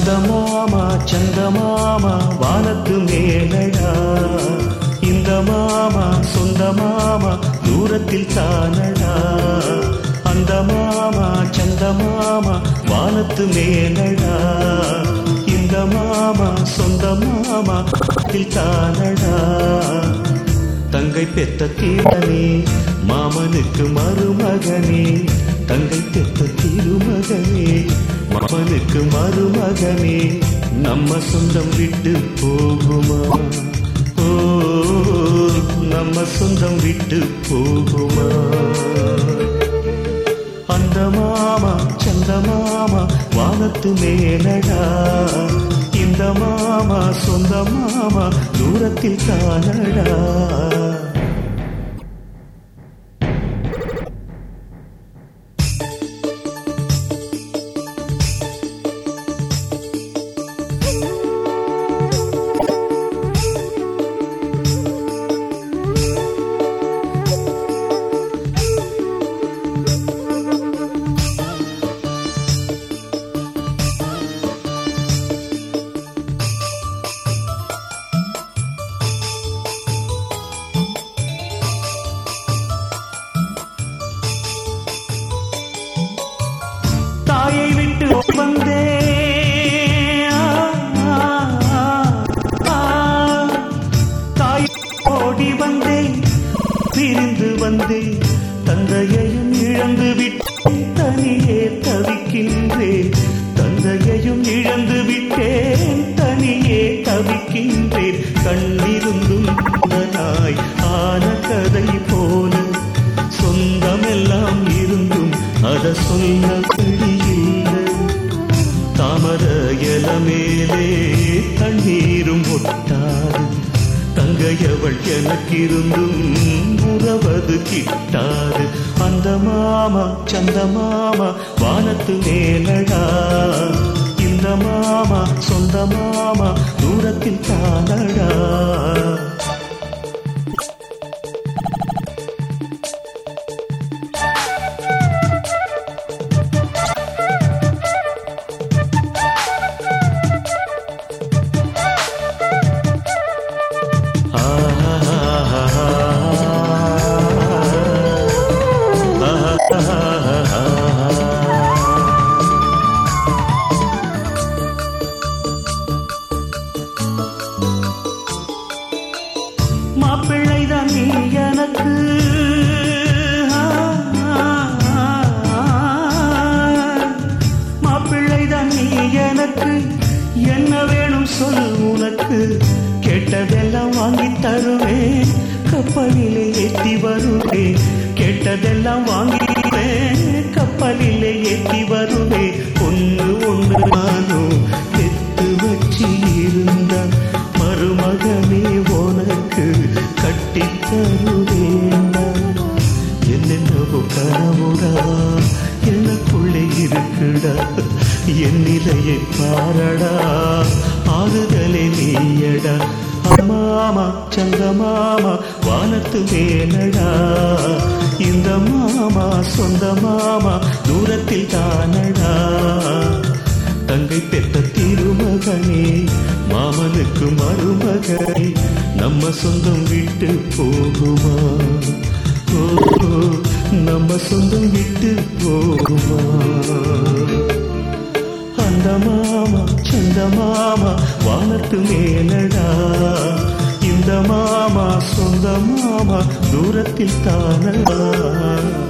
மாமா சந்தமாமா வானத்து மேலடா இந்த மாமா சொந்த மாமா தூரத்தில் தானடா அந்த மாமா சந்த மாமா வானத்து மேலடா இந்த மாமா சொந்த மாமா தூரத்தில் தானடா தங்கை பெத்த தீரனே மாமனுக்கு மருமகனே தங்கை பெத்த திருமகனே மாமனுக்கு மருமகனே நம்ம சொந்தம் விட்டு போகுமா ஓ நம்ம சொந்தம் விட்டு போகுமா அந்த மாமா சந்த மாமா வானத்து மேலடா இந்த மாமா சொந்த மாமா தூரத்தில் காணடா தாயை விட்டு வந்தே தாய் ஓடி வந்தேன் பிரிந்து வந்தேன் தந்தையையும் இழந்து விட்டேன் தனியே தவிக்கின்றேன் தந்தையையும் இழந்து விட்டேன் தனியே தவிக்கின்றேன் கண்ணிருந்தும் நாய் ஆன கதை போல சொந்தமெல்லாம் இருந்தும் அத சொல்ல வழியில்லை தாமர இல மேலே தண்ணீரும் ஒட்டாது தங்கையவள் எனக்கிருந்தும் உறவது கிட்டாது அந்த மாமா சந்த மாமா வானத்து மேலடா இந்த மாமா சொந்த மாமா தூரத்தில் தானடா மாப்பிள்ளைதான் நீ எனக்கு மாப்பிள்ளைதான் நீ எனக்கு என்ன வேணும் சொல் உனக்கு கேட்டதெல்லாம் வாங்கி தருவேன் கப்பலிலே ஏத்தி வருவேன் கேட்டதெல்லாம் வாங்கிடுவேன் கப்பலிலே ஏத்தி வருவேன் ஒன்று ஒன்று நானும் பெத்து வச்சு இருந்தான் மருமகனே உனக்கு கட்டி தருவேண்டா என்னென்னவோ கனவுடா எனக்குள்ளே இருக்குடா என் நிலையை பாரடா ஆறுதலே நீயடா மாமா சந்த மாமா வானத்து மேலடா இந்த மாமா சொந்த மாமா தூரத்தில் தானடா தங்கை பெத்த திருமகனே மாமனுக்கு மருமகனே நம்ம சொந்தம் விட்டு போகுமா ஓ நம்ம சொந்தம் விட்டு போகுமா அந்த மாமா சந்த மாமா வானத்து மேலடா இந்த மாமா சொந்த மாமா தூரத்தில் தானடா